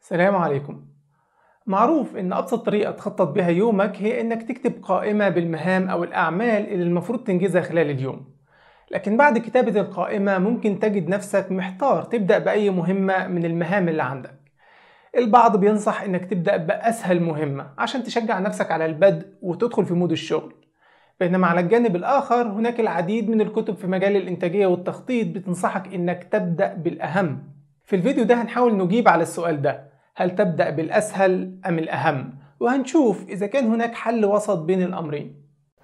السلام عليكم معروف ان ابسط طريقة تخطط بها يومك هي انك تكتب قائمة بالمهام او الاعمال اللي المفروض تنجزها خلال اليوم لكن بعد كتابة القائمة ممكن تجد نفسك محتار تبدأ بأي مهمة من المهام اللي عندك البعض بينصح انك تبدأ بأسهل مهمة عشان تشجع نفسك على البدء وتدخل في مود الشغل بينما على الجانب الآخر هناك العديد من الكتب في مجال الإنتاجية والتخطيط بتنصحك إنك تبدأ بالأهم في الفيديو ده هنحاول نجيب على السؤال ده هل تبدأ بالأسهل أم الأهم وهنشوف إذا كان هناك حل وسط بين الأمرين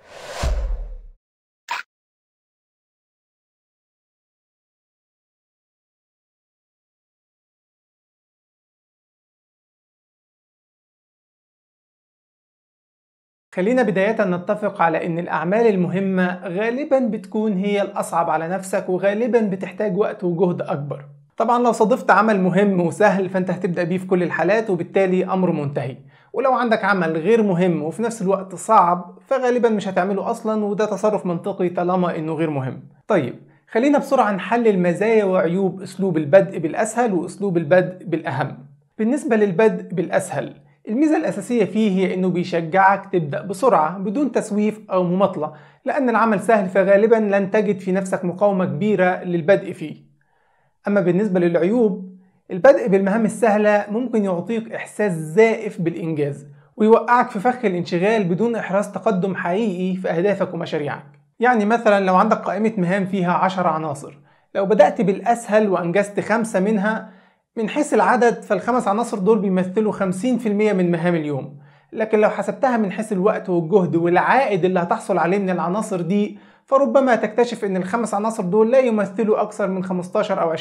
خلينا بداية نتفق على إن الأعمال المهمة غالبا بتكون هي الأصعب على نفسك وغالبا بتحتاج وقت وجهد أكبر طبعا لو صادفت عمل مهم وسهل فأنت هتبدأ بيه في كل الحالات وبالتالي أمر منتهي ولو عندك عمل غير مهم وفي نفس الوقت صعب فغالبا مش هتعمله أصلا وده تصرف منطقي طالما إنه غير مهم طيب خلينا بسرعة نحلل مزايا وعيوب أسلوب البدء بالأسهل وأسلوب البدء بالأهم بالنسبة للبدء بالأسهل الميزة الأساسية فيه هي إنه بيشجعك تبدأ بسرعة بدون تسويف أو مماطلة لأن العمل سهل فغالبا لن تجد في نفسك مقاومة كبيرة للبدء فيه أما بالنسبة للعيوب البدء بالمهام السهلة ممكن يعطيك إحساس زائف بالإنجاز ويوقعك في فخ الانشغال بدون إحراز تقدم حقيقي في أهدافك ومشاريعك يعني مثلا لو عندك قائمة مهام فيها عشر عناصر لو بدأت بالأسهل وأنجزت خمسة منها من حيث العدد فالخمس عناصر دول بيمثلوا 50% من مهام اليوم لكن لو حسبتها من حيث الوقت والجهد والعائد اللي هتحصل عليه من العناصر دي فربما تكتشف ان الخمس عناصر دول لا يمثلوا اكثر من 15 او 20%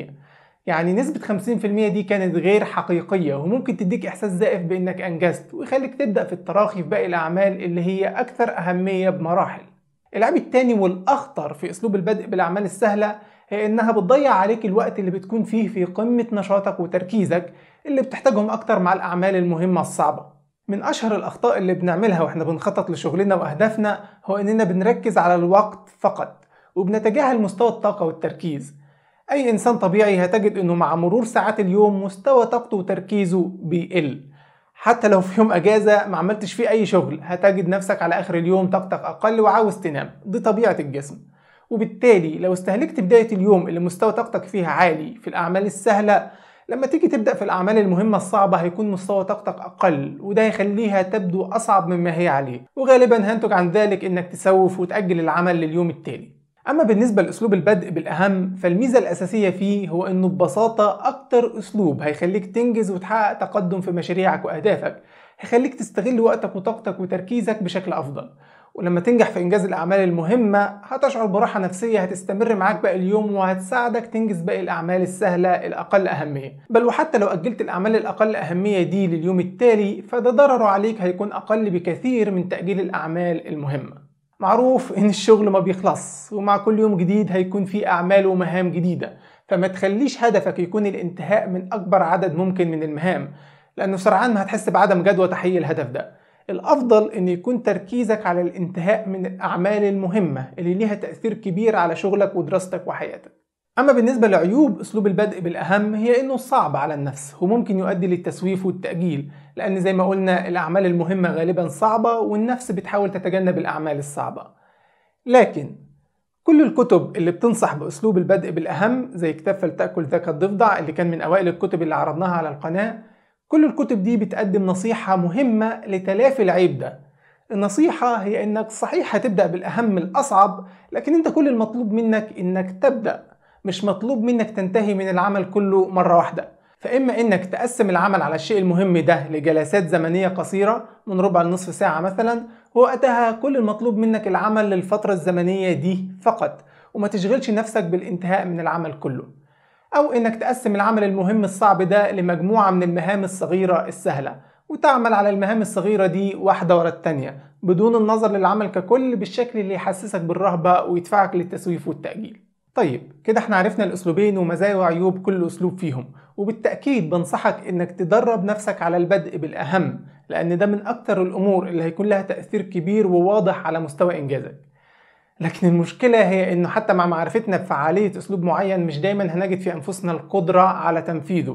يعني نسبة 50% دي كانت غير حقيقية وممكن تديك إحساس زائف بإنك أنجزت ويخليك تبدأ في التراخي في باقي الأعمال اللي هي أكثر أهمية بمراحل العيب التاني والأخطر في أسلوب البدء بالأعمال السهلة هي إنها بتضيع عليك الوقت اللي بتكون فيه في قمة نشاطك وتركيزك اللي بتحتاجهم أكتر مع الأعمال المهمة الصعبة من أشهر الأخطاء اللي بنعملها وإحنا بنخطط لشغلنا وأهدافنا هو إننا بنركز على الوقت فقط وبنتجاهل مستوى الطاقة والتركيز أي إنسان طبيعي هتجد إنه مع مرور ساعات اليوم مستوى طاقته وتركيزه بيقل حتى لو في يوم أجازة ما عملتش فيه أي شغل هتجد نفسك على آخر اليوم طاقتك أقل وعاوز تنام دي طبيعة الجسم وبالتالي لو استهلكت بداية اليوم اللي مستوى طاقتك فيها عالي في الأعمال السهلة لما تيجي تبدأ في الأعمال المهمة الصعبة هيكون مستوى طاقتك أقل وده هيخليها تبدو أصعب مما هي عليه وغالبا هينتج عن ذلك إنك تسوف وتأجل العمل لليوم التالي أما بالنسبة لأسلوب البدء بالأهم فالميزة الأساسية فيه هو إنه ببساطة أكتر أسلوب هيخليك تنجز وتحقق تقدم في مشاريعك وأهدافك هيخليك تستغل وقتك وطاقتك وتركيزك بشكل أفضل ولما تنجح في إنجاز الأعمال المهمة هتشعر براحة نفسية هتستمر معاك باقي اليوم وهتساعدك تنجز باقي الأعمال السهلة الأقل أهمية بل وحتى لو أجلت الأعمال الأقل أهمية دي لليوم التالي فده ضرره عليك هيكون أقل بكثير من تأجيل الأعمال المهمة معروف إن الشغل ما بيخلص ومع كل يوم جديد هيكون في أعمال ومهام جديدة فما تخليش هدفك يكون الانتهاء من أكبر عدد ممكن من المهام لأنه سرعان ما هتحس بعدم جدوى تحقيق الهدف ده الأفضل أن يكون تركيزك على الانتهاء من الأعمال المهمة اللي ليها تأثير كبير على شغلك ودراستك وحياتك أما بالنسبة لعيوب أسلوب البدء بالأهم هي إنه صعب على النفس وممكن يؤدي للتسويف والتأجيل لأن زي ما قلنا الأعمال المهمة غالبا صعبة والنفس بتحاول تتجنب الأعمال الصعبة لكن كل الكتب اللي بتنصح بأسلوب البدء بالأهم زي كتاب فلتأكل ذاك الضفدع اللي كان من أوائل الكتب اللي عرضناها على القناة كل الكتب دي بتقدم نصيحة مهمة لتلافي العيب ده النصيحة هي إنك صحيح هتبدأ بالأهم الأصعب لكن أنت كل المطلوب منك إنك تبدأ مش مطلوب منك تنتهي من العمل كله مرة واحدة فإما إنك تقسم العمل على الشيء المهم ده لجلسات زمنية قصيرة من ربع لنصف ساعة مثلا ووقتها كل المطلوب منك العمل للفترة الزمنية دي فقط وما تشغلش نفسك بالانتهاء من العمل كله أو إنك تقسم العمل المهم الصعب ده لمجموعة من المهام الصغيرة السهلة وتعمل على المهام الصغيرة دي واحدة ورا التانية بدون النظر للعمل ككل بالشكل اللي يحسسك بالرهبة ويدفعك للتسويف والتأجيل طيب كده احنا عرفنا الاسلوبين ومزايا وعيوب كل اسلوب فيهم وبالتأكيد بنصحك انك تدرب نفسك على البدء بالاهم لان ده من اكتر الامور اللي هيكون لها تأثير كبير وواضح على مستوى انجازك لكن المشكلة هي انه حتى مع معرفتنا بفعالية اسلوب معين مش دايما هنجد في انفسنا القدرة على تنفيذه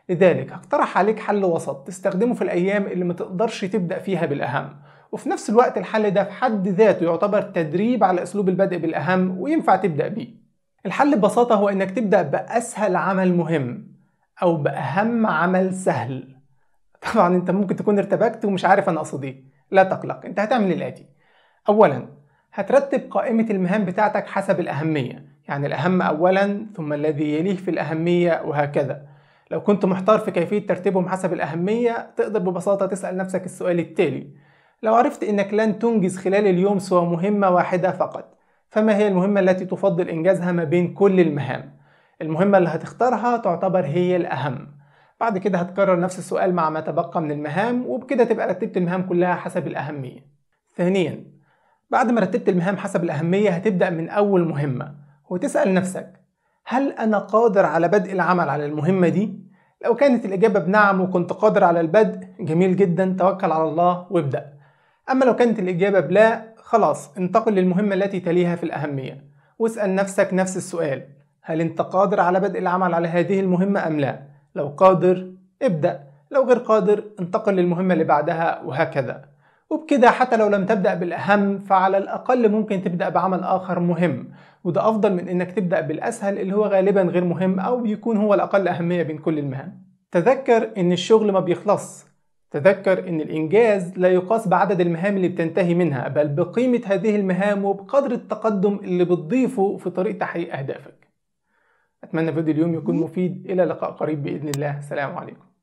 لذلك هقترح عليك حل وسط تستخدمه في الأيام اللي ما تقدرش تبدأ فيها بالأهم وفي نفس الوقت الحل ده في حد ذاته يعتبر تدريب على أسلوب البدء بالأهم وينفع تبدأ بيه الحل ببساطة هو إنك تبدأ بأسهل عمل مهم أو بأهم عمل سهل طبعا أنت ممكن تكون ارتبكت ومش عارف أنا أقصد إيه لا تقلق أنت هتعمل الآتي أولا هترتب قائمة المهام بتاعتك حسب الأهمية يعني الأهم أولا ثم الذي يليه في الأهمية وهكذا لو كنت محتار في كيفية ترتيبهم حسب الأهمية تقدر ببساطة تسأل نفسك السؤال التالي لو عرفت أنك لن تنجز خلال اليوم سوى مهمة واحدة فقط فما هي المهمة التي تفضل إنجازها ما بين كل المهام؟ المهمة اللي هتختارها تعتبر هي الأهم بعد كده هتكرر نفس السؤال مع ما تبقى من المهام وبكده تبقى رتبت المهام كلها حسب الأهمية ثانيا بعد ما رتبت المهام حسب الأهمية هتبدأ من أول مهمة وتسأل نفسك هل أنا قادر على بدء العمل على المهمة دي؟ لو كانت الإجابة بنعم وكنت قادر على البدء جميل جدا توكل على الله وابدأ أما لو كانت الإجابة بلا خلاص انتقل للمهمة التي تليها في الأهمية واسأل نفسك نفس السؤال هل أنت قادر على بدء العمل على هذه المهمة أم لا؟ لو قادر ابدأ لو غير قادر انتقل للمهمة اللي بعدها وهكذا وبكده حتى لو لم تبدأ بالأهم فعلى الأقل ممكن تبدأ بعمل آخر مهم وده أفضل من إنك تبدأ بالأسهل اللي هو غالبا غير مهم أو بيكون هو الأقل أهمية بين كل المهام تذكر إن الشغل ما بيخلص تذكر إن الإنجاز لا يقاس بعدد المهام اللي بتنتهي منها بل بقيمة هذه المهام وبقدر التقدم اللي بتضيفه في طريق تحقيق أهدافك أتمنى فيديو اليوم يكون مفيد إلى لقاء قريب بإذن الله سلام عليكم